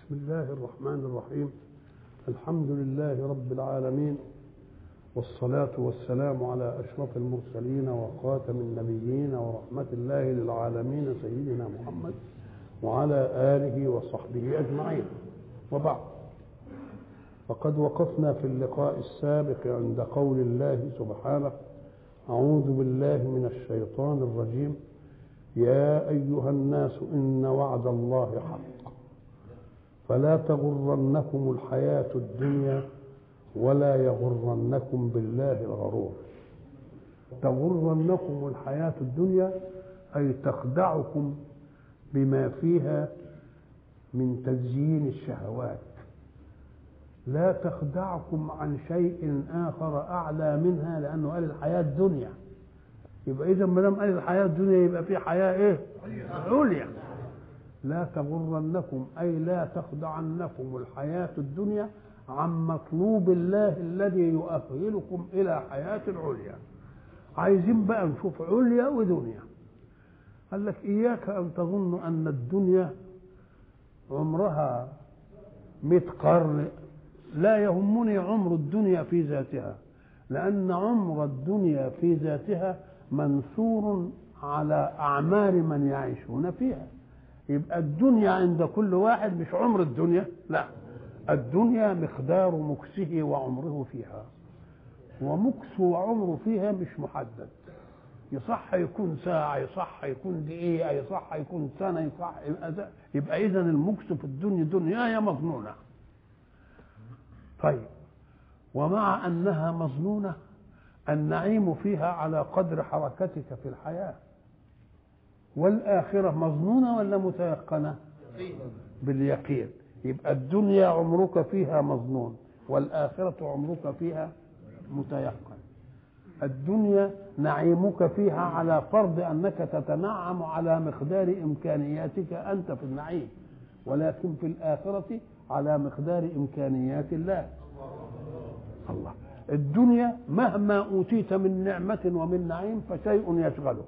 بسم الله الرحمن الرحيم الحمد لله رب العالمين والصلاة والسلام على أشرف المرسلين وخاتم النبيين ورحمة الله للعالمين سيدنا محمد وعلى آله وصحبه أجمعين وبعد فقد وقفنا في اللقاء السابق عند قول الله سبحانه أعوذ بالله من الشيطان الرجيم يا أيها الناس إن وعد الله حق فلا تغرنكم الحياة الدنيا ولا يغرنكم بالله الغرور تغرنكم الحياة الدنيا أي تخدعكم بما فيها من تزيين الشهوات لا تخدعكم عن شيء آخر أعلى منها لأنه قال الحياة الدنيا يبقى إذا ما دام قال الحياة الدنيا يبقى في حياة إيه؟ عليا لا تغرنكم أي لا تخدعنكم الحياة الدنيا عن مطلوب الله الذي يؤهلكم إلى حياة عليا عايزين بقى نشوف عليا ودنيا قال لك إياك أن تظن أن الدنيا عمرها مئة قرن لا يهمني عمر الدنيا في ذاتها لأن عمر الدنيا في ذاتها منثور على أعمار من يعيشون فيها يبقى الدنيا عند كل واحد مش عمر الدنيا لا الدنيا مقدار مكسه وعمره فيها ومكسه وعمره فيها مش محدد يصح يكون ساعة يصح يكون دقيقة يصح يكون سنة يصح يبقى, يبقى إذا المكس في الدنيا دنيايا مظنونة طيب ومع أنها مظنونة النعيم فيها على قدر حركتك في الحياة والآخرة مظنونة ولا متيقنة باليقين يبقى الدنيا عمرك فيها مظنون والآخرة عمرك فيها متيقن الدنيا نعيمك فيها على فرض أنك تتنعم على مقدار إمكانياتك أنت في النعيم ولكن في الآخرة على مقدار إمكانيات الله الله الدنيا مهما أوتيت من نعمة ومن نعيم فشيء يشغلك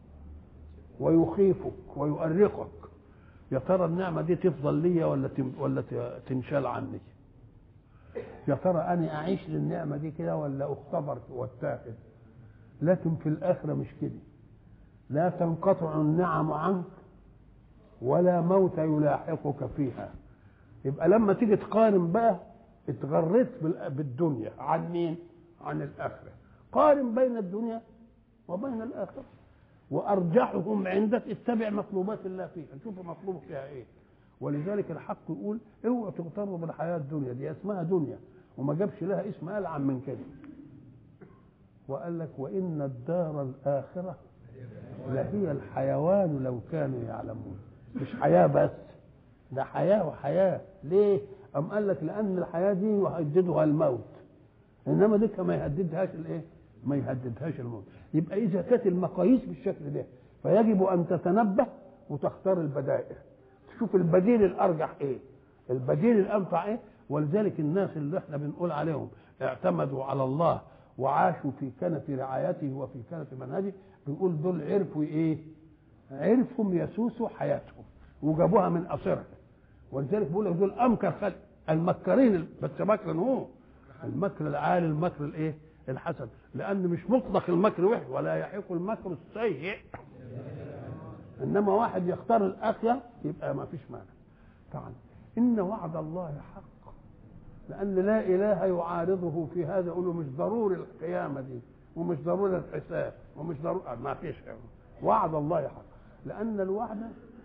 ويخيفك ويؤرقك يا ترى النعمة دي تفضل لي ولا ولا تنشال عني يا ترى أنا أعيش للنعمة دي كده ولا أختبر واتاخد لكن في الآخرة مش كده لا تنقطع النعم عنك ولا موت يلاحقك فيها يبقى لما تيجي تقارن بقى اتغريت بالدنيا عن مين؟ عن الآخرة قارن بين الدنيا وبين الآخرة وأرجحهم عندك اتبع مطلوبات الله فيها نشوف مطلوب فيها إيه ولذلك الحق يقول اوعوا تغتروا بالحياة الدنيا دي اسمها دنيا وما جابش لها اسم ألعن من كده وقال لك وإن الدار الآخرة لهي الحيوان لو كانوا يعلمون مش حياة بس ده حياة وحياة ليه؟ أم قال لك لأن الحياة دي يهددها الموت إنما دي ما يهددهاش الإيه؟ ما يهددهاش الموت يبقى إذا كانت المقاييس بالشكل ده فيجب أن تتنبه وتختار البدائل تشوف البديل الأرجح إيه البديل الأنفع إيه ولذلك الناس اللي احنا بنقول عليهم اعتمدوا على الله وعاشوا في كنف رعايته وفي كنف منهجه بنقول دول عرفوا ايه عرفهم يسوسوا حياتهم وجابوها من قصرها ولذلك بيقول لك دول امكر خلق المكرين بس مكر هو المكر العالي المكر الايه الحسن لان مش مطلق المكر وحش ولا يحيق المكر السيء انما واحد يختار الاخير يبقى ما فيش مانع طبعا ان وعد الله حق لان لا اله يعارضه في هذا يقول له مش ضروري القيامه دي ومش ضروري الحساب ومش ضروري ما فيش وعد الله حق لان الوعد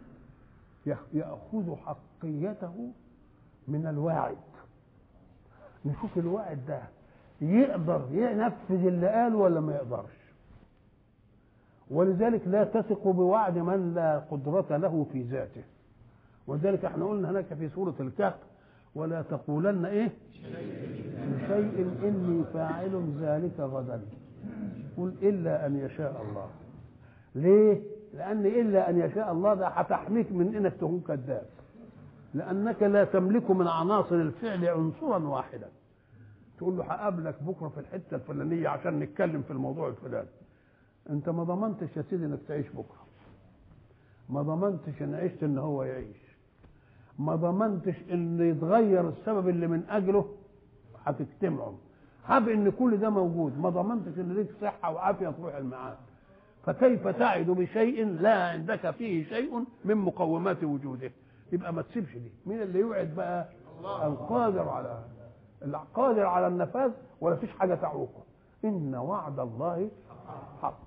ياخذ حقيته من الواعد نشوف الواعد ده يقدر ينفذ اللي قاله ولا ما يقدرش ولذلك لا تثق بوعد من لا قدرة له في ذاته ولذلك احنا قلنا هناك في سورة الكهف ولا تقولن ايه شيء اني فاعل ذلك غدا قل الا ان يشاء الله ليه لان الا ان يشاء الله ده هتحميك من انك تكون كذاب لانك لا تملك من عناصر الفعل عنصرا واحدا تقول له هقابلك بكره في الحته الفلانيه عشان نتكلم في الموضوع الفلاني انت ما ضمنتش يا سيدي انك تعيش بكره ما ضمنتش ان عشت ان هو يعيش ما ضمنتش ان يتغير السبب اللي من اجله هتجتمعوا هب ان كل ده موجود ما ضمنتش ان ليك صحه وعافيه تروح المعاد فكيف تعد بشيء لا عندك فيه شيء من مقومات وجوده يبقى ما تسيبش دي مين اللي يوعد بقى القادر على القادر على النفاذ ولا فيش حاجه تعوقه ان وعد الله حق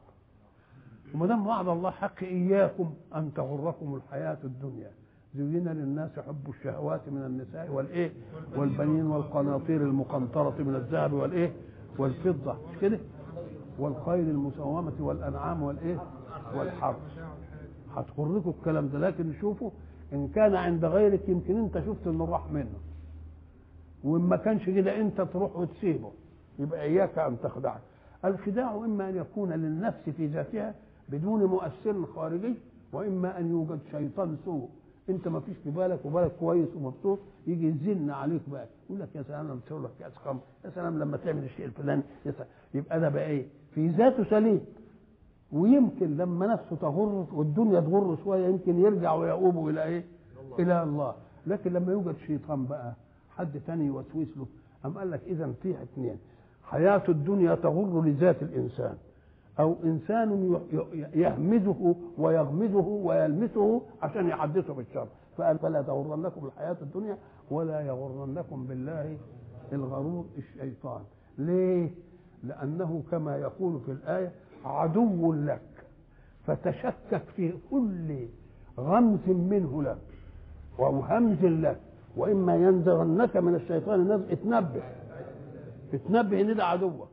وما دام وعد الله حق اياكم ان تغركم الحياه الدنيا زين للناس حب الشهوات من النساء والايه والبنين والقناطير المقنطره من الذهب والايه والفضه مش كده والخيل المسومه والانعام والايه والحرث هتغركم الكلام ده لكن شوفوا ان كان عند غيرك يمكن انت شفت انه راح منه وان ما كانش كده انت تروح وتسيبه يبقى اياك ان تخدعك الخداع اما ان يكون للنفس في ذاتها بدون مؤثر خارجي واما ان يوجد شيطان سوء انت ما فيش في بالك وبالك كويس ومبسوط يجي يزن عليك بقى يقول لك يا سلام لما تشرب لك كاس خمر يا سلام لما تعمل الشيء الفلاني يا سلام. يبقى ده بقى ايه في ذاته سليم ويمكن لما نفسه تغر والدنيا تغر شويه يمكن يرجع ويؤوب الى ايه؟ الى الله لكن لما يوجد شيطان بقى حد تاني يوسوس له أم قال لك اذا في اثنين حياه الدنيا تغر لذات الانسان او انسان يهمزه ويغمزه ويلمسه عشان يحدثه بالشر فقال فلا تغرنكم الحياه الدنيا ولا يغرنكم بالله الغرور الشيطان ليه لانه كما يقول في الايه عدو لك فتشكك في كل غمز منه لك او همز لك واما ينزغنك من الشيطان نزغ اتنبه اتنبه ان ده عدوك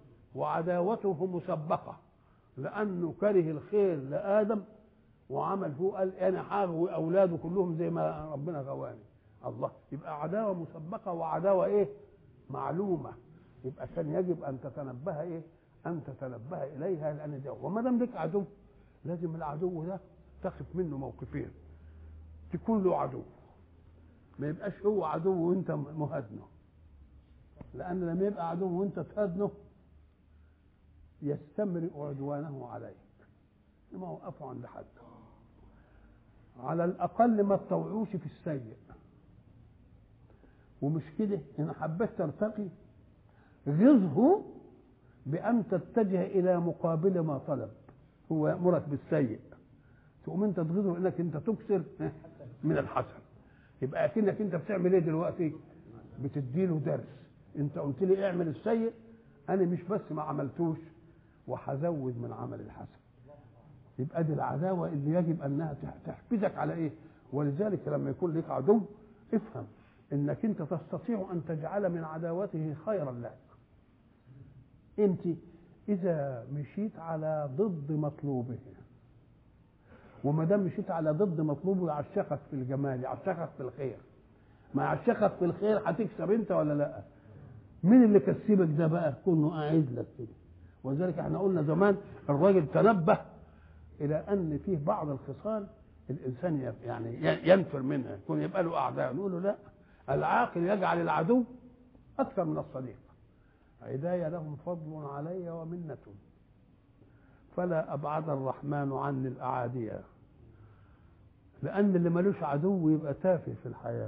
وعداوته مسبقه لانه كره الخير لادم وعمل فوق قال انا هاغوي اولاده كلهم زي ما ربنا غواني الله يبقى عداوه مسبقه وعداوه ايه معلومه يبقى كان يجب ان تتنبه ايه ان تتنبه اليها لان ده وما دام لك عدو لازم العدو ده تقف منه موقفين تكون له عدو ما يبقاش هو عدو وانت مهادنه لان لما يبقى عدو وانت تهادنه يستمرئ عدوانه عليك ما وقفوا عند حد على الاقل ما تطوعوش في السيء ومش كده ان حبيت ترتقي غزه بان تتجه الى مقابل ما طلب هو يامرك بالسيء تقوم انت تغزه انك انت تكسر من الحسن يبقى اكنك انت بتعمل ايه دلوقتي بتديله درس انت قلت لي اعمل السيء انا مش بس ما عملتوش وهزود من عمل الحسن يبقى دي العداوه اللي يجب انها تحفزك على ايه ولذلك لما يكون لك عدو افهم انك انت تستطيع ان تجعل من عداوته خيرا لك انت اذا مشيت على ضد مطلوبه وما دام مشيت على ضد مطلوبه يعشقك في الجمال يعشقك في الخير ما يعشقك في الخير هتكسب انت ولا لا مين اللي كسبك ده بقى كونه قاعد لك كده ولذلك احنا قلنا زمان الراجل تنبه الى ان فيه بعض الخصال الانسان يعني ينفر منها يكون يبقى له اعداء نقول له لا العاقل يجعل العدو اكثر من الصديق عداية لهم فضل علي ومنة فلا أبعد الرحمن عني الأعادية لأن اللي ملوش عدو يبقى تافه في الحياة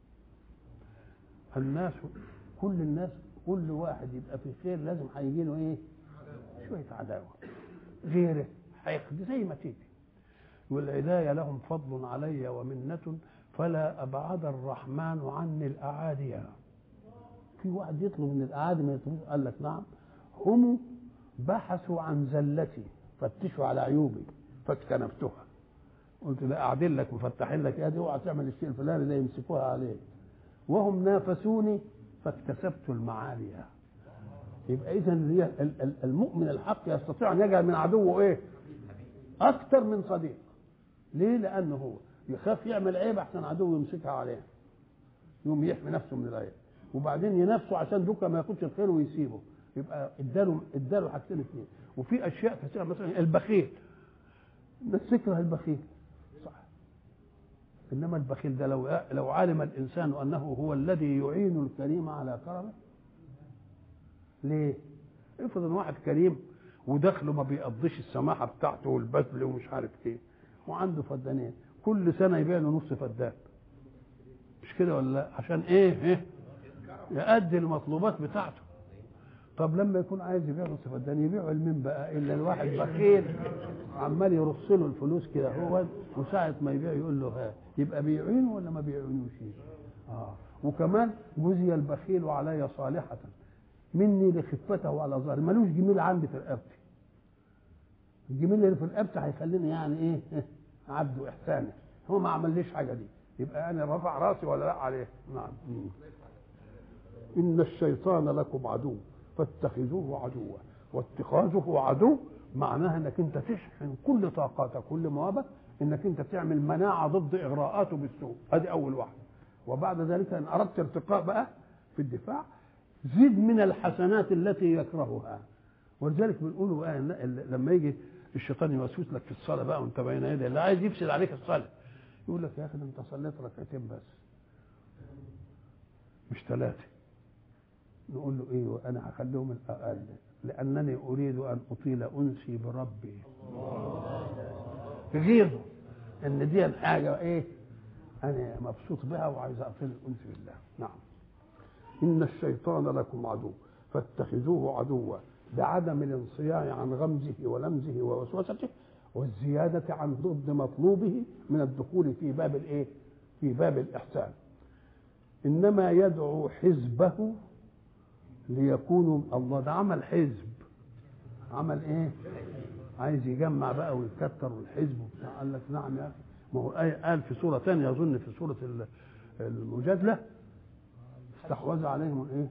الناس كل الناس كل واحد يبقى في خير لازم هيجي له ايه؟ شوية عداوة غيره هيخدي زي ما تيجي والعداية لهم فضل علي ومنة فلا أبعد الرحمن عني الأعادية في واحد يطلب من الأعادي ما يطلبوش قال لك نعم هم بحثوا عن زلتي فتشوا على عيوبي فاجتنبتها قلت لا قاعدين لك مفتحين لك ادي اوعى تعمل الشيء الفلاني ده يمسكوها عليك وهم نافسوني فاكتسبت المعالي يبقى اذا المؤمن الحق يستطيع ان يجعل من عدوه ايه؟ اكثر من صديق ليه؟ لانه هو يخاف يعمل عيب احسن عدو يمسكها عليه يقوم يحمي نفسه من العيب وبعدين ينافسه عشان دوكا ما ياخدش الخير ويسيبه يبقى اداله اداله حاجتين اثنين وفي اشياء كثيره مثلا البخيل الناس تكره البخيل صح انما البخيل ده لو لو علم الانسان انه هو الذي يعين الكريم على كرمه ليه؟ افرض ان واحد كريم ودخله ما بيقضيش السماحه بتاعته والبذل ومش عارف ايه وعنده فدانين كل سنه يبيع له نص فدان مش كده ولا لا عشان ايه ايه يأدي المطلوبات بتاعته طب لما يكون عايز يبيع نصف الدنيا يبيعه لمين بقى الا الواحد بخيل عمال يرص له الفلوس كده هو وساعة ما يبيع يقول له ها يبقى بيعينه ولا ما بيعينوش اه وكمان جزي البخيل علي صالحة مني لخفته على ظهري ملوش جميل عندي في رقبتي الجميل اللي في رقبتي هيخليني يعني ايه عبد احساني هو ما عمليش حاجه دي يبقى انا رفع راسي ولا لا عليه نعم ان الشيطان لكم عدو فاتخذوه عدوا واتخاذه عدو معناها انك انت تشحن كل طاقاتك كل موابك انك انت تعمل مناعه ضد اغراءاته بالسوء ادي اول واحده وبعد ذلك ان اردت ارتقاء بقى في الدفاع زد من الحسنات التي يكرهها ولذلك بنقول بقى لما يجي الشيطان يوسوس لك في الصلاه بقى وانت بين يدي اللي عايز يفسد عليك الصلاه يقول لك يا اخي انت صليت ركعتين بس مش ثلاثه نقول له ايه وانا هخليهم الاقل لانني اريد ان اطيل انسي بربي غيره ان دي حاجه ايه انا مبسوط بها وعايز اطيل الانس بالله نعم ان الشيطان لكم عدو فاتخذوه عدوا بعدم الانصياع عن غمزه ولمزه ووسوسته والزيادة عن ضد مطلوبه من الدخول في باب الايه؟ في باب الإحسان. إنما يدعو حزبه ليكونوا الله ده عمل حزب. عمل ايه؟ عايز يجمع بقى ويكتر الحزب وبتاع قال لك نعم يا اخي ما هو قال في سورة ثانية أظن في سورة المجادلة استحوذ عليهم الايه؟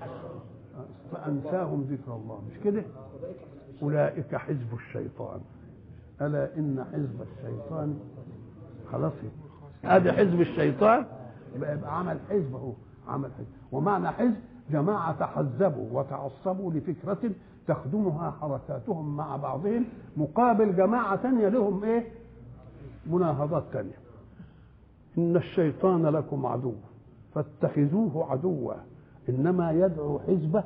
فأنساهم ذكر الله مش كده أولئك حزب الشيطان ألا إن حزب الشيطان خلاص هذا حزب الشيطان يبقى عمل حزب اهو عمل حزب ومعنى حزب جماعة تحزبوا وتعصبوا لفكرة تخدمها حركاتهم مع بعضهم مقابل جماعة ثانية لهم ايه مناهضات ثانية إن الشيطان لكم عدو فاتخذوه عدوا إنما يدعو حزبه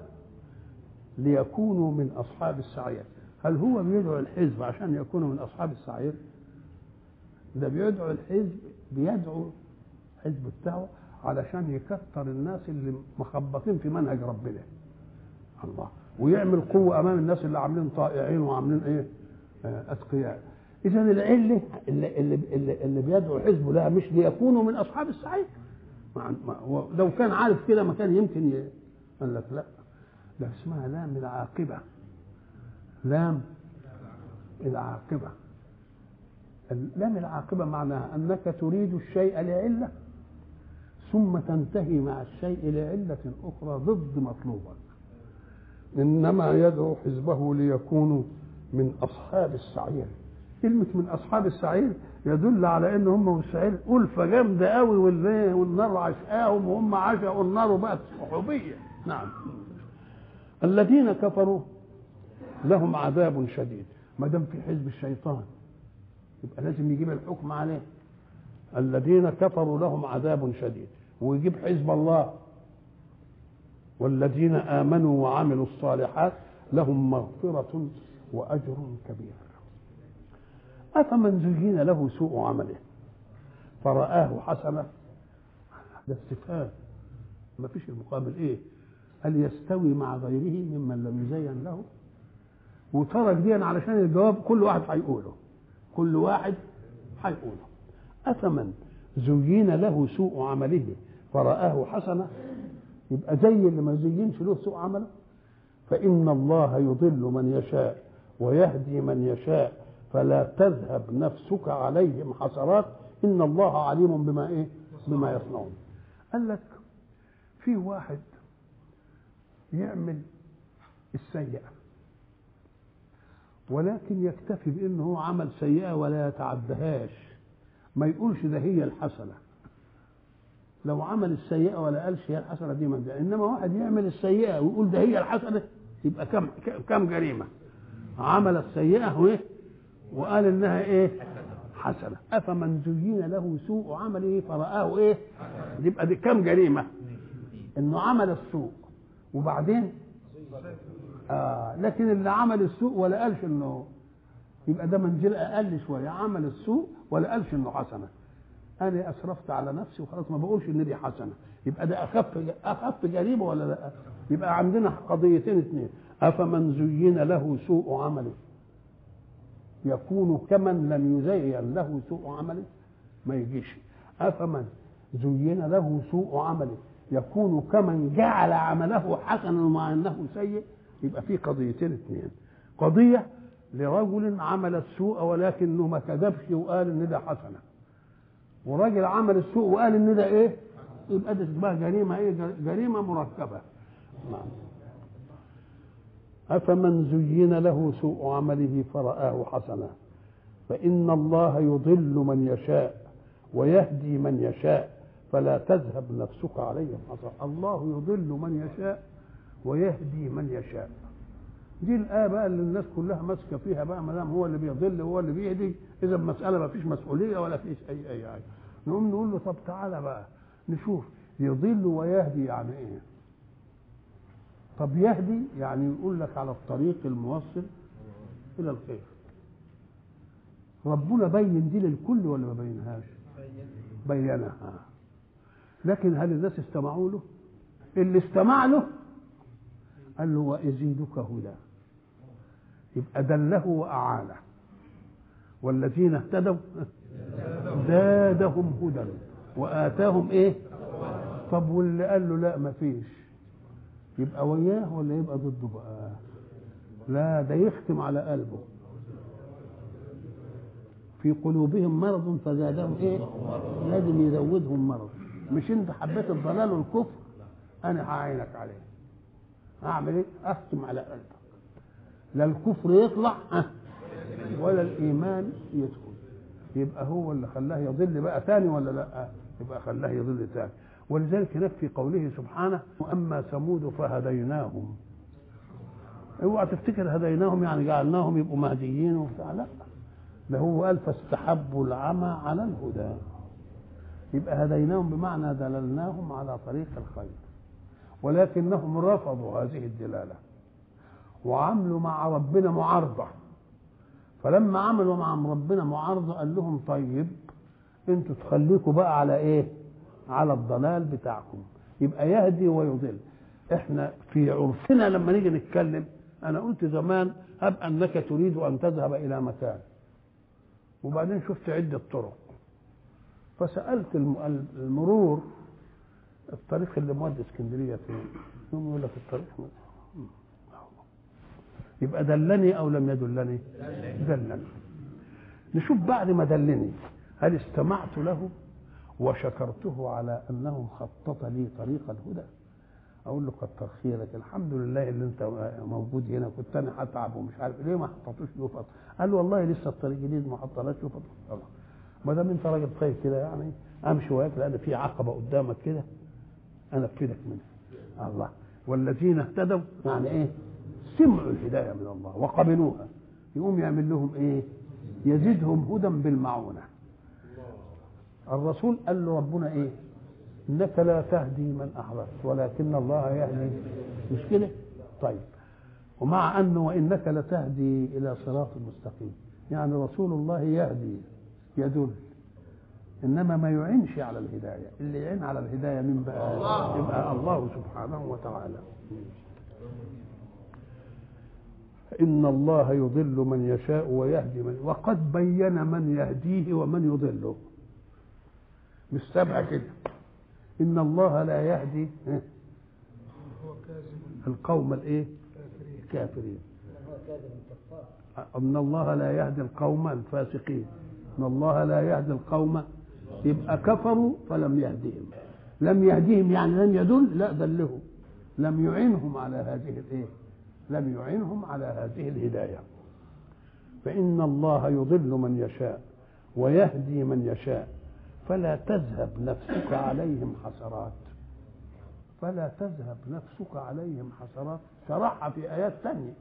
ليكونوا من أصحاب السعير هل هو بيدعو الحزب عشان يكونوا من أصحاب السعير ده بيدعو الحزب بيدعو حزب بتاعه علشان يكثر الناس اللي مخبطين في منهج ربنا الله ويعمل قوة أمام الناس اللي عاملين طائعين وعاملين إيه أتقياء إذا العلة اللي, اللي, اللي, اللي بيدعو حزبه لها مش ليكونوا من أصحاب السعير لو كان عارف كده ما كان يمكن ي... قال لك لا ده اسمها لام العاقبة لام العاقبة لام العاقبة معناها أنك تريد الشيء لعلة ثم تنتهي مع الشيء لعلة أخرى ضد مطلوبك إنما يدعو حزبه ليكونوا من أصحاب السعير كلمة من أصحاب السعير يدل على إن هم والسعير ألفة جامدة قوي والنار عشقاهم وهم عشقوا النار وبقت صحوبية نعم الذين كفروا لهم عذاب شديد ما دام في حزب الشيطان يبقى لازم يجيب الحكم عليه الذين كفروا لهم عذاب شديد ويجيب حزب الله والذين امنوا وعملوا الصالحات لهم مغفره واجر كبير افمن زين له سوء عمله فرآه حسنه ده استفهام ما فيش المقابل ايه هل يستوي مع غيره ممن لم يزين له وترك دي علشان الجواب كل واحد هيقوله كل واحد هيقوله أفمن زين له سوء عمله فرآه حسنة يبقى زي اللي ما زينش له سوء عمله فإن الله يضل من يشاء ويهدي من يشاء فلا تذهب نفسك عليهم حسرات إن الله عليم بما إيه بما يصنعون قال لك في واحد يعمل السيئة ولكن يكتفي بأنه هو عمل سيئة ولا يتعدهاش ما يقولش ده هي الحسنة لو عمل السيئة ولا قالش هي الحسنة دي من ده إنما واحد يعمل السيئة ويقول ده هي الحسنة يبقى كم كم جريمة عمل السيئة وإيه وقال إنها إيه حسنة أفمن زين له سوء عمله فرآه إيه يبقى دي كم جريمة إنه عمل السوء وبعدين آه لكن اللي عمل السوء ولا قالش انه يبقى ده منزل اقل شويه عمل السوء ولا قالش انه حسنه انا اسرفت على نفسي وخلاص ما بقولش ان دي حسنه يبقى ده اخف اخف جريمه ولا لا يبقى عندنا قضيتين اثنين افمن زين له سوء عمله يكون كمن لم يزين له سوء عمله ما يجيش افمن زين له سوء عمله يكون كمن جعل عمله حسنا مع انه سيء يبقى في قضيتين اثنين قضيه لرجل عمل السوء ولكنه ما كذبش وقال ان ده حسنه وراجل عمل السوء وقال ان ده ايه يبقى ده اسمها جريمه ايه جريمه مركبه نعم افمن زين له سوء عمله فرآه حسنا فإن الله يضل من يشاء ويهدي من يشاء فلا تذهب نفسك عليهم حسرة الله يضل من يشاء ويهدي من يشاء دي الآية بقى اللي الناس كلها ماسكة فيها بقى ما دام هو اللي بيضل هو اللي بيهدي إذا المسألة ما فيش مسؤولية ولا فيش أي أي حاجة نقوم نقول له طب تعالى بقى نشوف يضل ويهدي يعني إيه طب يهدي يعني يقول لك على الطريق الموصل إلى الخير ربنا بين دي للكل ولا ما بينهاش بينها لكن هل الناس استمعوا له اللي استمع له قال له وازيدك هدى يبقى دله واعانه والذين اهتدوا زادهم هدى واتاهم ايه طب واللي قال له لا ما فيش يبقى وياه ولا يبقى ضده بقى لا ده يختم على قلبه في قلوبهم مرض فزادهم ايه لازم يزودهم مرض مش انت حبيت الضلال والكفر انا هعينك عليه هعمل ايه اختم على قلبك لا الكفر يطلع ولا الايمان يدخل يبقى هو اللي خلاه يضل بقى ثاني ولا لا يبقى خلاه يضل ثاني ولذلك هناك في قوله سبحانه واما ثمود فهديناهم اوعى تفتكر هديناهم يعني جعلناهم يبقوا مهديين وبتاع لا ده هو قال فاستحبوا العمى على الهدى يبقى هديناهم بمعنى دللناهم على طريق الخير ولكنهم رفضوا هذه الدلاله وعملوا مع ربنا معارضه فلما عملوا مع ربنا معارضه قال لهم طيب انتوا تخليكوا بقى على ايه على الضلال بتاعكم يبقى يهدي ويضل احنا في عرفنا لما نيجي نتكلم انا قلت زمان هب انك تريد ان تذهب الى مكان وبعدين شفت عده طرق فسالت المرور الطريق اللي مودي اسكندريه فين؟ يقوم يقول لك الطريق يبقى دلني او لم يدلني؟ دلني نشوف بعد ما دلني هل استمعت له وشكرته على انه خطط لي طريق الهدى اقول له كتر خيرك الحمد لله اللي انت موجود هنا كنت انا هتعب ومش عارف ليه ما حطيتوش له فضل قال له والله لسه الطريق جديد ما حطيناش له فضل ما دام انت راجل طيب كده يعني امشي وياك لان في عقبه قدامك كده انا افيدك منها الله والذين اهتدوا يعني ايه سمعوا الهدايه من الله وقبلوها يقوم يعمل لهم ايه يزيدهم هدى بالمعونه الرسول قال له ربنا ايه انك لا تهدي من احببت ولكن الله يهدي مش كده طيب ومع انه وانك لتهدي الى صراط مستقيم يعني رسول الله يهدي يدل انما ما يعينش على الهدايه اللي يعين على الهدايه من بقى يبقى الله سبحانه وتعالى ان الله يضل من يشاء ويهدي من وقد بين من يهديه ومن يضله مش سابعه كده ان الله لا يهدي القوم الايه الكافرين ان الله لا يهدي القوم الفاسقين ان الله لا يهدي القوم يبقى كفروا فلم يهديهم لم يهديهم يعني لم يدل لا دلهم لم يعينهم على هذه الايه لم يعينهم على هذه الهدايه فان الله يضل من يشاء ويهدي من يشاء فلا تذهب نفسك عليهم حسرات فلا تذهب نفسك عليهم حسرات شرحها في آيات ثانية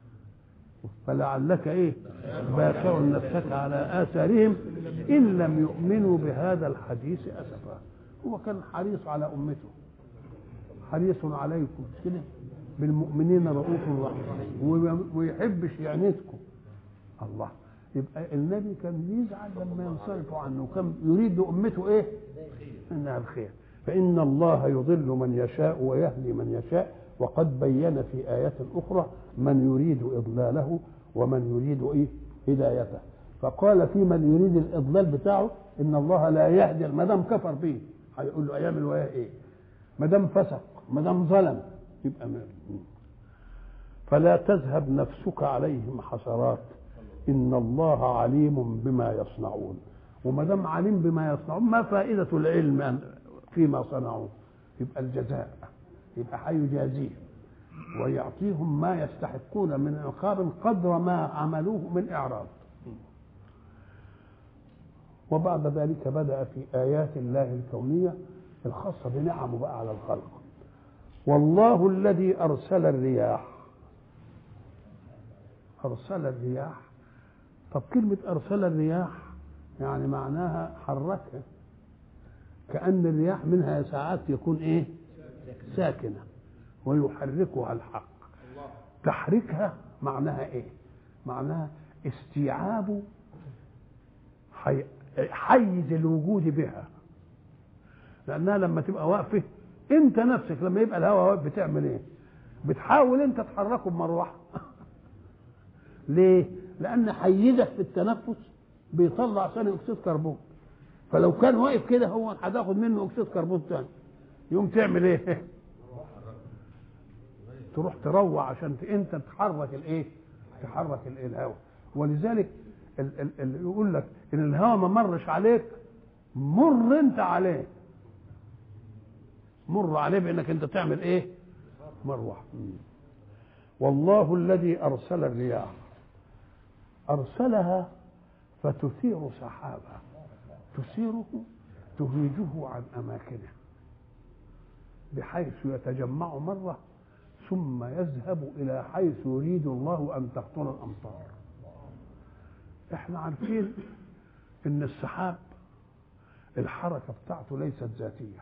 فلعلك ايه باخع نفسك على آثارهم إن لم يؤمنوا بهذا الحديث أسفا هو كان حريص على أمته حريص عليكم كده بالمؤمنين رؤوف رحيم ويحبش يعنتكم الله يبقى النبي كان يزعل لما ينصرفوا عنه وكان يريد امته ايه انها الخير فان الله يضل من يشاء ويهدي من يشاء وقد بين في ايات اخرى من يريد اضلاله ومن يريد ايه هدايته فقال في من يريد الاضلال بتاعه ان الله لا يهدي ما دام كفر به هيقول له ايام الولايه ايه ما دام فسق ما دام ظلم يبقى ما فلا تذهب نفسك عليهم حسرات ان الله عليم بما يصنعون وما دام عليم بما يصنعون ما فائده العلم فيما صنعوا يبقى الجزاء يبقى هيجازيهم ويعطيهم ما يستحقون من عقاب قدر ما عملوه من اعراض وبعد ذلك بدا في ايات الله الكونيه الخاصه بنعمه بقى على الخلق والله الذي ارسل الرياح ارسل الرياح طب كلمه ارسل الرياح يعني معناها حركها كأن الرياح منها ساعات يكون ايه ساكنة ويحركها الحق تحريكها معناها ايه معناها استيعاب حي... حيز الوجود بها لانها لما تبقى واقفه انت نفسك لما يبقى الهواء واقف بتعمل ايه بتحاول انت تحركه بمروحه ليه لان حيزك في التنفس بيطلع ثاني اكسيد كربون فلو كان واقف كده هو هتاخد منه اكسيد كربون ثاني يقوم تعمل ايه تروح تروع عشان انت تحرك الايه تحرك الايه الهواء ولذلك ال ال ال يقول لك ان الهواء ما مرش عليك مر انت عليه مر عليه بانك انت تعمل ايه مروح والله الذي ارسل الرياح ارسلها فتثير سحابا تثيره تهيجه عن اماكنه بحيث يتجمع مره ثم يذهب الى حيث يريد الله ان تهطل الامطار احنا عارفين ان السحاب الحركه بتاعته ليست ذاتيه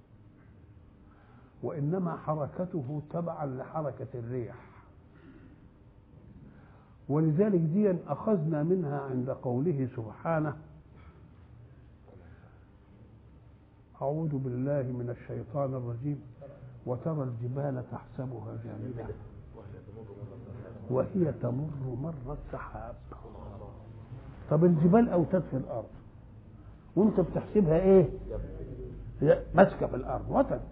وانما حركته تبعا لحركه الريح ولذلك دي اخذنا منها عند قوله سبحانه اعوذ بالله من الشيطان الرجيم وترى الجبال تحسبها جامده وهي تمر مر السحاب طب الجبال اوتاد في الارض وانت بتحسبها ايه ماسكه في الارض وتد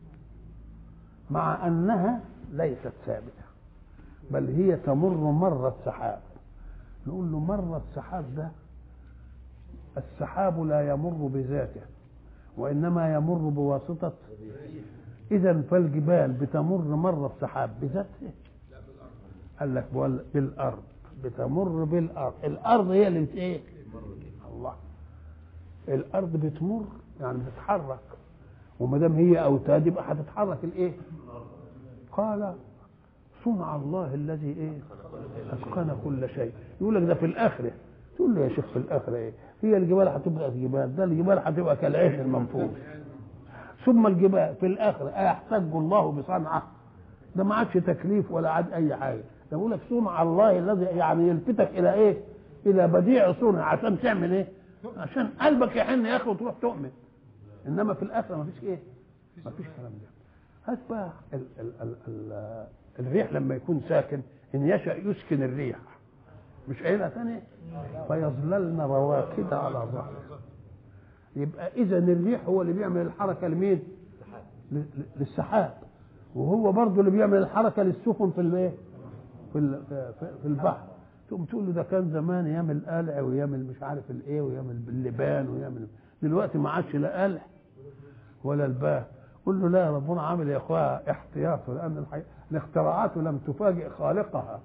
مع انها ليست ثابته بل هي تمر مر السحاب نقول له مر السحاب ده السحاب لا يمر بذاته وانما يمر بواسطه اذا فالجبال بتمر مر السحاب بذاته قال لك بالارض بتمر بالارض الارض هي اللي بت ايه الله الارض بتمر يعني بتتحرك وما دام هي اوتاد يبقى هتتحرك الايه قال صنع الله الذي ايه اتقن كل شيء يقول لك ده في الاخره تقول له يا شيخ في الاخره ايه هي الجبال هتبقى جبال ده الجبال هتبقى كالعيش المنفوش ثم الجبال في الاخره ايحتج الله بصنعه ده ما عادش تكليف ولا عاد اي حاجه ده بيقول لك صنع الله الذي يعني يلفتك الى ايه الى بديع صنع عشان تعمل ايه عشان قلبك يحن يا اخي وتروح تؤمن انما في الاخره ما فيش ايه ما فيش كلام ده هات بقى ال ال ال ال الريح لما يكون ساكن ان يشا يسكن الريح مش قايلها ثانيه فيظللن رواكد على ظهره يبقى اذا الريح هو اللي بيعمل الحركه لمين للسحاب وهو برضه اللي بيعمل الحركه للسفن في الايه في في البحر تقوم تقول له ده كان زمان ايام القلع وايام مش عارف الايه وايام اللبان وايام دلوقتي ما عادش لا قلع ولا الباه قل له لا ربنا عامل يا اخويا احتياط لان الحي... الاختراعات لم تفاجئ خالقها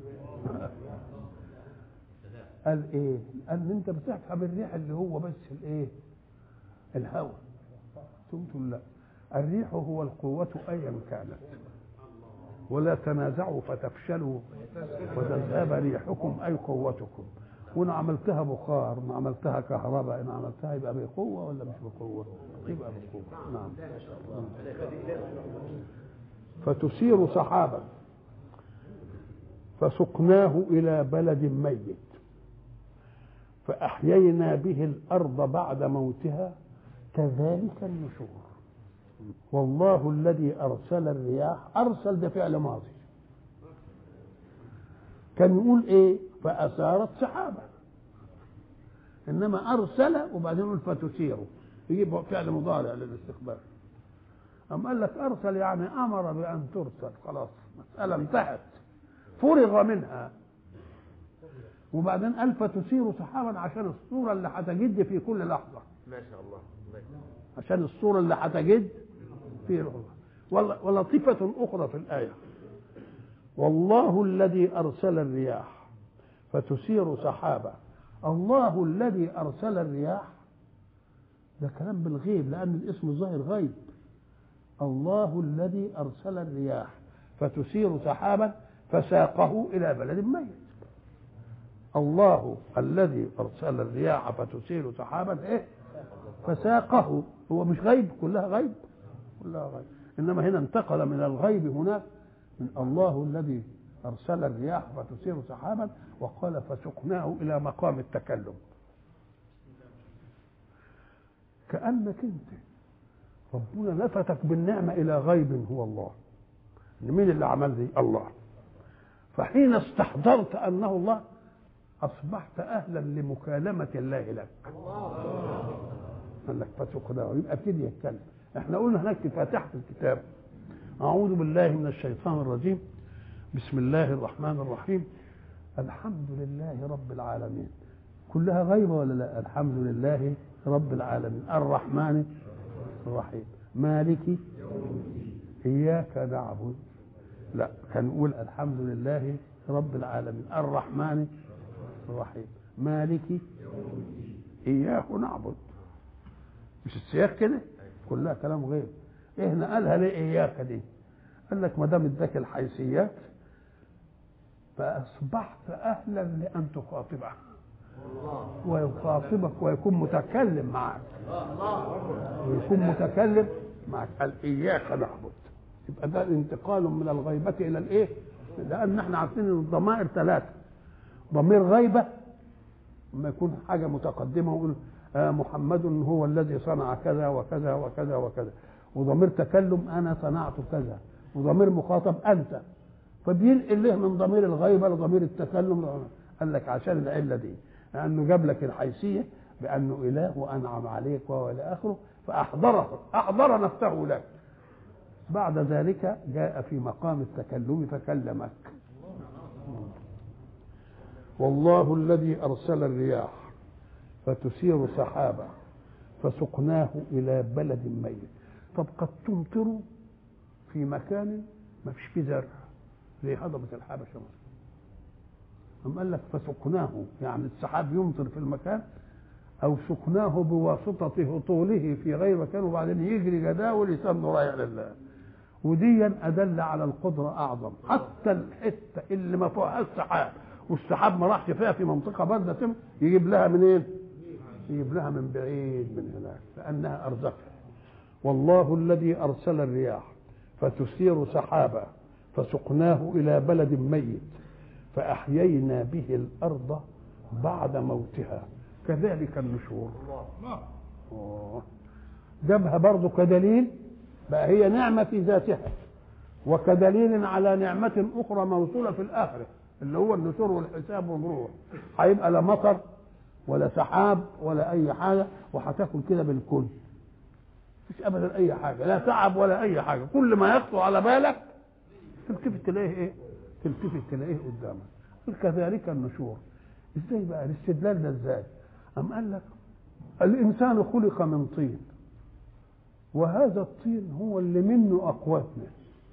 قال ايه قال انت بتسحب الريح اللي هو بس الايه الهواء قلت لا الريح هو القوة أيا كانت ولا تنازعوا فتفشلوا وتذهب ريحكم أي قوتكم وإن عملتها بخار إن عملتها كهرباء إن عملتها يبقى بقوة ولا مش بقوة؟ يبقى بقوة نعم فتثير سحابا فسقناه إلى بلد ميت فأحيينا به الأرض بعد موتها كذلك النشور والله الذي أرسل الرياح أرسل ده فعل ماضي كان يقول إيه فأثارت سحابة إنما أرسل وبعدين يقول فتثير يجيب فعل مضارع للاستقبال أم قال لك أرسل يعني أمر بأن ترسل خلاص مسألة انتهت فرغ منها وبعدين قال فتثير سحابا عشان الصورة اللي هتجد في كل لحظة ما شاء الله الله يكرمك. عشان الصورة اللي هتجد في لحظة ول- ولطيفة أخرى في الآية والله الذي أرسل الرياح فتثير سحابا الله الذي أرسل الرياح ده كلام بالغيب لأن الاسم الظاهر غيب الله الذي أرسل الرياح فتثير سحابا فساقه إلى بلد ميت الله الذي أرسل الرياح فتثير سحابا إيه فساقه هو مش غيب كلها غيب كلها غيب إنما هنا انتقل من الغيب هناك من الله الذي أرسل الرياح فتثير سحابا وقال فسقناه إلى مقام التكلم كأنك أنت ربنا لفتك بالنعمة إلى غيب هو الله مين اللي عمل دي الله فحين استحضرت أنه الله أصبحت أهلا لمكالمة الله لك قال لك فسقناه يبقى ابتدي يتكلم احنا قلنا هناك في فاتحة الكتاب أعوذ بالله من الشيطان الرجيم بسم الله الرحمن الرحيم الحمد لله رب العالمين كلها غيبة ولا لا الحمد لله رب العالمين الرحمن الرحيم مالك إياك نعبد لا كان نقول الحمد لله رب العالمين الرحمن الرحيم مالك إياه نعبد مش السياق كده كلها كلام غير ايه هنا قالها ليه اياك دي قال لك ما دام اداك الحيثيات فاصبحت اهلا لان تخاطبه ويخاطبك ويكون متكلم معك ويكون متكلم معك قال اياك نعبد يبقى ده انتقال من الغيبة إلى الإيه؟ لأن احنا عارفين إن الضمائر ثلاثة ضمير غيبة لما يكون حاجة متقدمة ويقول آه محمد هو الذي صنع كذا وكذا وكذا وكذا وضمير تكلم أنا صنعت كذا وضمير مخاطب أنت فبينقل له من ضمير الغيبة لضمير التكلم قال لك عشان العلة دي لأنه جاب لك الحيثية بأنه إله وأنعم عليك وإلى آخره فأحضره أحضر نفسه لك بعد ذلك جاء في مقام التكلم فكلمك والله الذي أرسل الرياح فتثير سحابا فسقناه إلى بلد ميت طب قد تمطر في مكان ما فيش فيه زرع زي هضبة الحبشة مثلا أم قال لك فسقناه يعني السحاب يمطر في المكان أو سقناه بواسطة هطوله في غير مكان وبعدين يجري جداول يسمى رايح لله وديا أدل على القدرة أعظم حتى الحتة اللي ما فيهاش سحاب والسحاب ما راحش فيها في منطقة باردة تم يجيب لها منين؟ يجيب لها من بعيد من هناك لأنها أرزقها والله الذي أرسل الرياح فتثير سحابا فسقناه إلى بلد ميت فأحيينا به الأرض بعد موتها كذلك النشور أوه. جابها برضه كدليل بقى هي نعمة في ذاتها وكدليل على نعمة أخرى موصولة في الآخرة اللي هو النشور والحساب والروح هيبقى لا مطر ولا سحاب ولا أي حاجة وهتاكل كده بالكل مفيش أبدا أي حاجة لا تعب ولا أي حاجة كل ما يخطر على بالك تلتفت تلاقيه إيه؟ تلتفت تلاقيه قدامك كذلك النشور ازاي بقى الاستدلال ده ازاي؟ أم قال لك الإنسان خلق من طين وهذا الطين هو اللي منه أقواتنا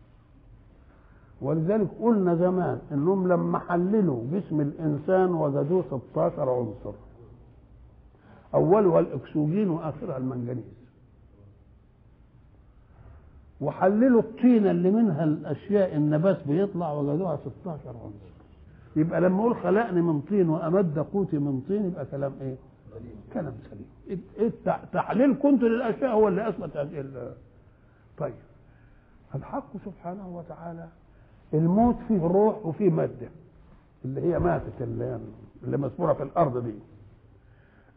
ولذلك قلنا زمان انهم لما حللوا جسم الانسان وجدوه 16 عنصر اولها الاكسجين واخرها المنجنيز وحللوا الطينه اللي منها الاشياء النبات بيطلع وجدوها 16 عنصر يبقى لما اقول خلقني من طين وامد قوتي من طين يبقى كلام ايه؟ كلام سليم تحليل كنت للاشياء هو اللي اثبت هذه طيب الحق سبحانه وتعالى الموت فيه روح وفيه ماده اللي هي ماتت اللي, اللي مسموره في الارض دي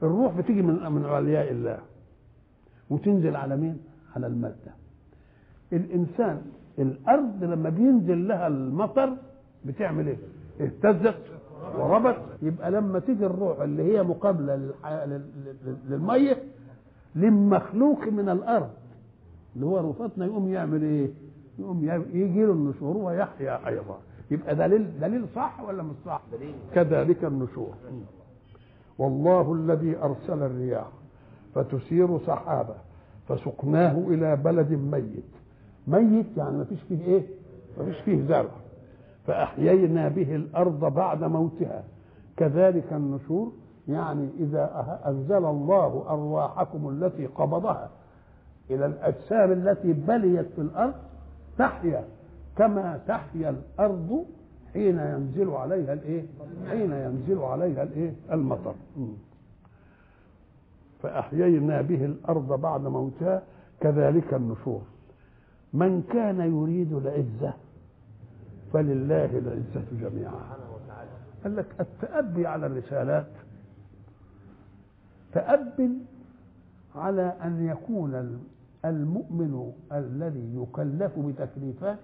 الروح بتيجي من من علياء الله وتنزل على مين على الماده الانسان الارض لما بينزل لها المطر بتعمل ايه اهتزت وربت يبقى لما تيجي الروح اللي هي مقابله للح... لل- لل- للميه للمخلوق من الارض اللي هو رفاتنا يقوم يعمل ايه يقوم ي- يجي له النشور ويحيا ايضا يبقى دليل دليل صح ولا مش صح كذلك النشور والله الذي ارسل الرياح فتثير سحابه فسقناه الى بلد ميت ميت يعني ما فيش فيه ايه ما فيش فيه زرع فاحيينا به الارض بعد موتها كذلك النشور يعني اذا أه- انزل الله ارواحكم التي قبضها الى الاجسام التي بليت في الارض تحيا كما تحيا الارض حين ينزل عليها الايه حين ينزل عليها الايه المطر م. فاحيينا به الارض بعد موتها كذلك النشور من كان يريد العزه فلله العزه جميعا قال لك التأبي على الرسالات تأب على أن يكون المؤمن الذي يكلف بتكليفات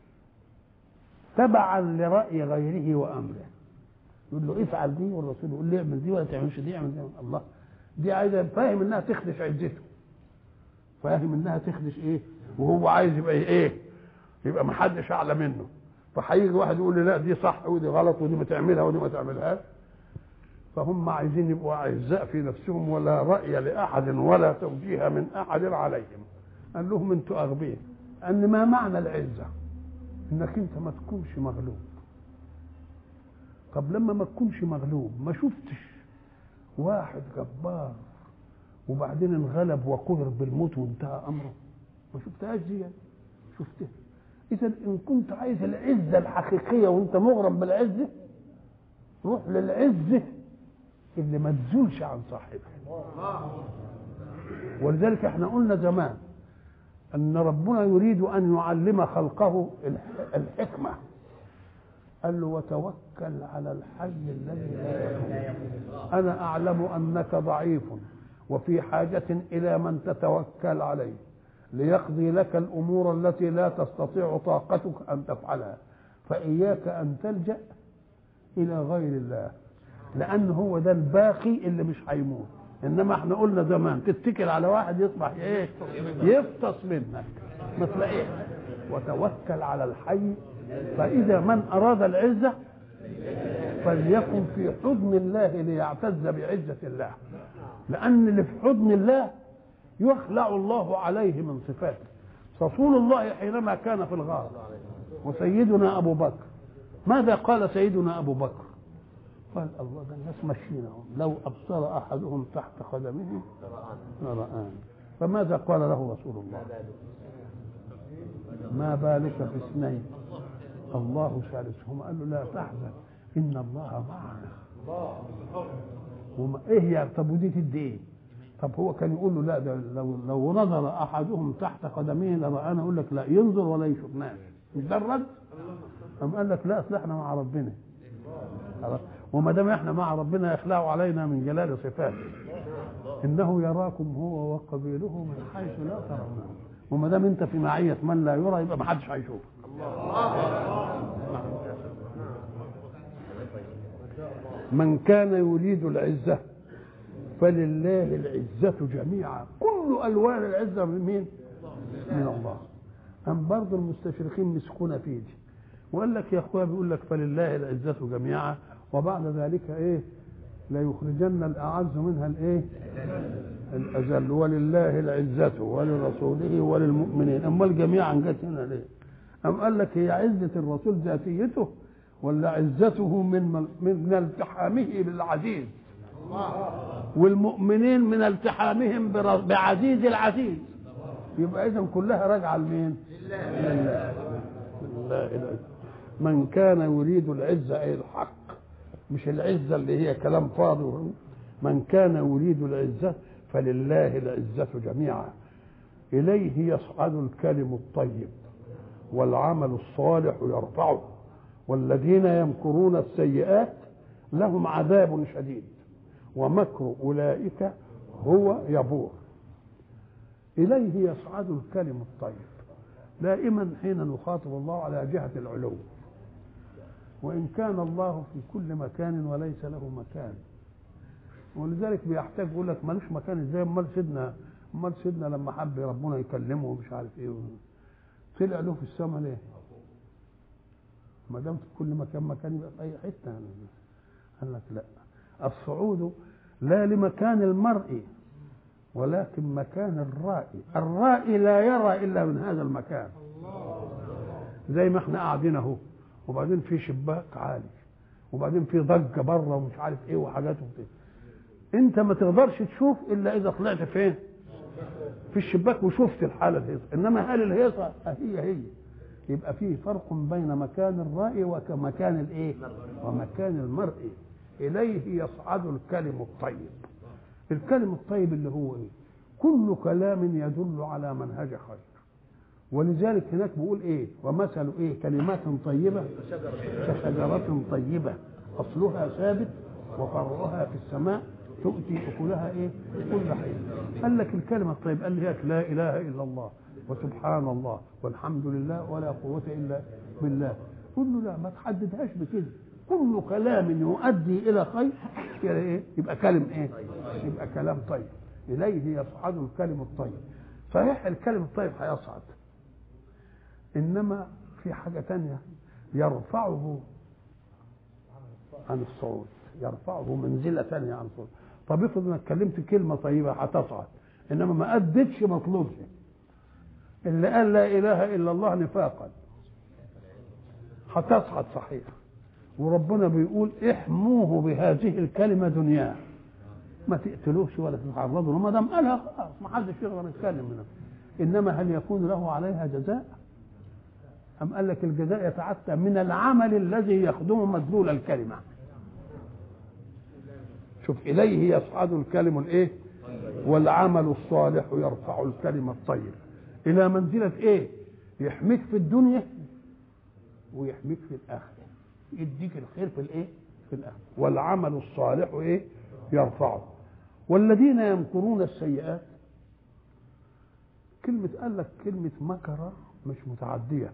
تبعا لرأي غيره وأمره يقول له افعل دي والرسول يقول له اعمل دي ولا تعملش دي اعمل دي الله دي عايزه فاهم انها تخدش عزته فاهم انها تخدش ايه وهو عايز يبقى ايه يبقى ما حدش اعلى منه فهيجي واحد يقول لي لا دي صح ودي غلط ودي ما تعملها ودي ما تعملهاش فهم عايزين يبقوا اعزاء في نفسهم ولا راي لاحد ولا توجيه من احد عليهم قال لهم انتوا اغبياء ان ما معنى العزه انك انت ما تكونش مغلوب طب لما ما تكونش مغلوب ما شفتش واحد جبار وبعدين انغلب وقهر بالموت وانتهى امره ما شفتهاش دي شفتها اذا ان كنت عايز العزه الحقيقيه وانت مغرم بالعزه روح للعزه اللي ما تزولش عن صاحبها ولذلك احنا قلنا زمان ان ربنا يريد ان يعلم خلقه الح- الحكمه قال له وتوكل على الحي الذي لا يموت انا اعلم انك ضعيف وفي حاجه الى من تتوكل عليه ليقضي لك الامور التي لا تستطيع طاقتك ان تفعلها فاياك ان تلجا الى غير الله لان هو ده الباقي اللي مش هيموت انما احنا قلنا زمان تتكل على واحد يصبح ايه يفطس منك ما تلاقيه وتوكل على الحي فاذا من اراد العزه فليكن في حضن الله ليعتز بعزه الله لان اللي في حضن الله يخلع الله عليه من صفاته رسول الله حينما كان في الغار وسيدنا ابو بكر ماذا قال سيدنا ابو بكر قال الله ده الناس ماشيين اهو لو ابصر احدهم تحت قدمه لرآن فماذا قال له رسول الله ما بالك في اثنين الله ثالثهما قال له لا تحزن ان الله معنا وما ايه يا طب ودي تدي ايه طب هو كان يقول له لا ده لو لو نظر احدهم تحت قدميه لرآنا اقول لك لا ينظر ولا يشوفناش مش ده الرد قام قال لك لا اصل احنا مع ربنا خلاص وما دام احنا مع ربنا يخلع علينا من جلال صفاته انه يراكم هو وقبيله من حيث لا ترونه وما دام انت في معيه من لا يرى يبقى ما حدش هيشوفك من كان يريد العزه فلله العزه جميعا كل الوان العزه من مين من الله أم برضه المستشرقين مسكونا في دي وقال لك يا اخويا بيقول لك فلله العزة جميعا وبعد ذلك ايه لا يخرجن الاعز منها الايه الاذل ولله العزة ولرسوله وللمؤمنين امال جميعا جت هنا ليه ام قال لك هي عزة الرسول ذاتيته ولا عزته من من, من التحامه بالعزيز والمؤمنين من التحامهم بر- بعزيز العزيز يبقى اذا كلها راجعه لمين؟ لله لله العزة. من كان يريد العزه اي الحق مش العزه اللي هي كلام فاضي من كان يريد العزه فلله العزه جميعا اليه يصعد الكلم الطيب والعمل الصالح يرفعه والذين يمكرون السيئات لهم عذاب شديد ومكر اولئك هو يبور اليه يصعد الكلم الطيب دائما حين نخاطب الله على جهه العلو وان كان الله في كل مكان وليس له مكان ولذلك بيحتاج يقول لك ملوش مكان ازاي امال سيدنا امال سيدنا لما حب ربنا يكلمه ومش عارف ايه طلع له في السماء ليه؟ ما دام في كل مكان مكان يبقى في اي حته يعني قال لك لا الصعود لا لمكان المرء ولكن مكان الرائي الرائي لا يرى الا من هذا المكان زي ما احنا قاعدين اهو وبعدين في شباك عالي وبعدين في ضجه بره ومش عارف ايه وحاجات وكده انت ما تقدرش تشوف الا اذا طلعت فين في الشباك وشفت الحاله الهيصه انما هل الهيصه هي هي يبقى في فرق بين مكان الرائي ومكان الايه ومكان المرء اليه يصعد الكلم الطيب الكلم الطيب اللي هو ايه كل كلام يدل على منهج خير ولذلك هناك بيقول ايه ومثل ايه كلمات طيبه كشجره طيبه اصلها ثابت وفرعها في السماء تؤتي اكلها ايه كل حين قال لك الكلمه الطيبه قال لك لا اله الا الله وسبحان الله والحمد لله ولا قوه الا بالله قل له لا ما تحددهاش بكده كل كلام يؤدي الى خير يبقى ايه يبقى كلم ايه يبقى كلام طيب اليه يصعد الكلم الطيب صحيح الكلم الطيب هيصعد انما في حاجه تانية يرفعه عن الصعود يرفعه منزله ثانيه عن الصعود طب افرض انك اتكلمت كلمه طيبه هتصعد انما ما ادتش مطلوبها اللي قال لا اله الا الله نفاقا هتصعد صحيح وربنا بيقول احموه بهذه الكلمه دنياه ما تقتلوش ولا تتعرضوا له ما دام قالها خلاص ما حدش يقدر يتكلم منها انما هل يكون له عليها جزاء؟ أم قال لك الجزاء يتعتى من العمل الذي يخدم مدلول الكلمة شوف إليه يصعد الكلم الإيه والعمل الصالح يرفع الكلم الطيب إلى منزلة إيه يحميك في الدنيا ويحميك في الآخرة يديك الخير في الإيه في الآخرة والعمل الصالح إيه يرفعه والذين يمكرون السيئات كلمة قال لك كلمة مكر مش متعدية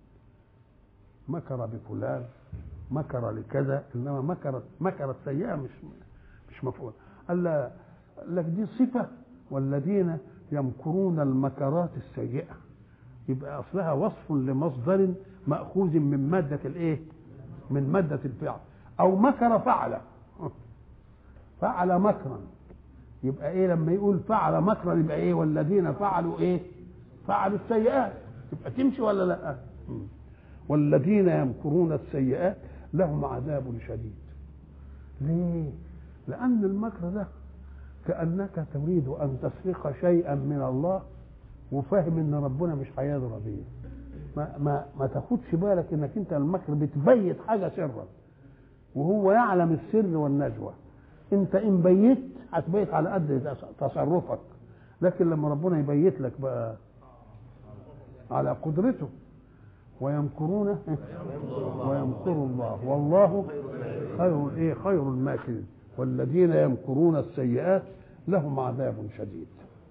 مكر بفلان مكر لكذا انما مكرت مكرت سيئه مش مش مفعول قال لك دي صفه والذين يمكرون المكرات السيئه يبقى اصلها وصف لمصدر ماخوذ من ماده الايه من ماده الفعل او مكر فعل فعل مكرا يبقى ايه لما يقول فعل مكرا يبقى ايه والذين فعلوا ايه فعلوا السيئات يبقى تمشي ولا لا والذين يمكرون السيئات لهم عذاب شديد ليه لان المكر ده كانك تريد ان تسرق شيئا من الله وفاهم ان ربنا مش هيضرب بيه ما ما ما تاخدش بالك انك انت المكر بتبيت حاجه سرا وهو يعلم السر والنجوى انت ان بيت هتبيت على قد تصرفك لكن لما ربنا يبيت لك بقى على قدرته ويمكرون ويمكر الله والله خير ايه خير الماكرين والذين يمكرون السيئات لهم عذاب شديد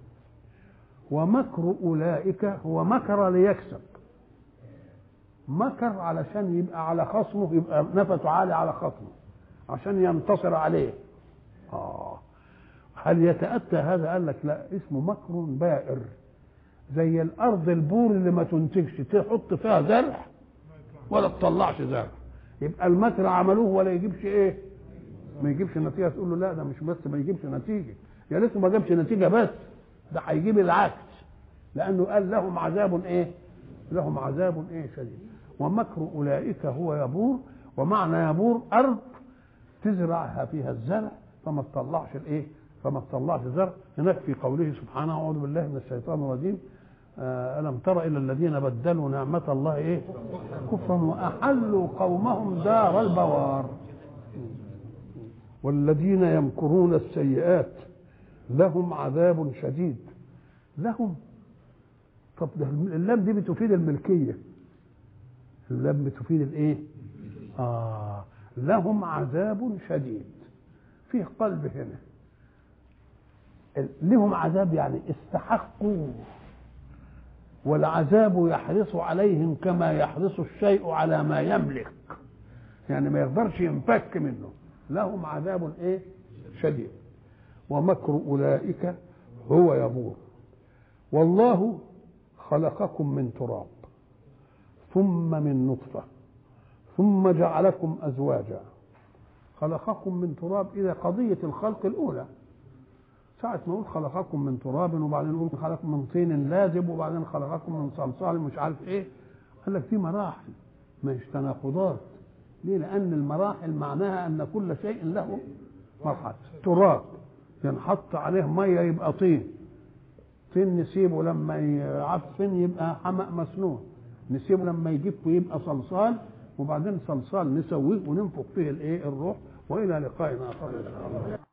ومكر اولئك هو مكر ليكسب مكر علشان يبقى على خصمه يبقى نفسه عالي على خصمه عشان ينتصر عليه اه هل يتاتى هذا قال لك لا اسمه مكر بائر زي الارض البور اللي ما تنتجش تحط فيها زرع ولا تطلعش زرع يبقى المكر عملوه ولا يجيبش ايه ما يجيبش نتيجه تقول له لا ده مش بس ما يجيبش نتيجه يا لسه ما جابش نتيجه بس ده هيجيب العكس لانه قال لهم عذاب ايه لهم عذاب ايه شديد ومكر اولئك هو يبور ومعنى يبور ارض تزرعها فيها الزرع فما تطلعش الايه فما تطلعش زرع هناك في قوله سبحانه اعوذ بالله من الشيطان الرجيم آه الم تر الى الذين بدلوا نعمه الله ايه كفرا واحلوا قومهم دار البوار والذين يمكرون السيئات لهم عذاب شديد لهم طب ده اللام دي بتفيد الملكيه اللام بتفيد الايه اه لهم عذاب شديد فيه قلب هنا لهم عذاب يعني استحقوا والعذاب يحرص عليهم كما يحرص الشيء على ما يملك يعني ما يقدرش ينفك منه لهم عذاب ايه شديد ومكر اولئك هو يبور والله خلقكم من تراب ثم من نطفه ثم جعلكم ازواجا خلقكم من تراب الى قضيه الخلق الاولى ساعة ما يقول خلقكم من تراب وبعدين يقول خلقكم من طين لازب وبعدين خلقكم من صلصال مش عارف ايه قال لك في مراحل مش تناقضات ليه؟ لأن المراحل معناها أن كل شيء له مرحلة تراب ينحط عليه مية يبقى طين طين نسيبه لما يعفن يبقى حمأ مسنون نسيبه لما يجف يبقى صلصال وبعدين صلصال نسويه وننفخ فيه الايه الروح والى لقاء اخر ان شاء الله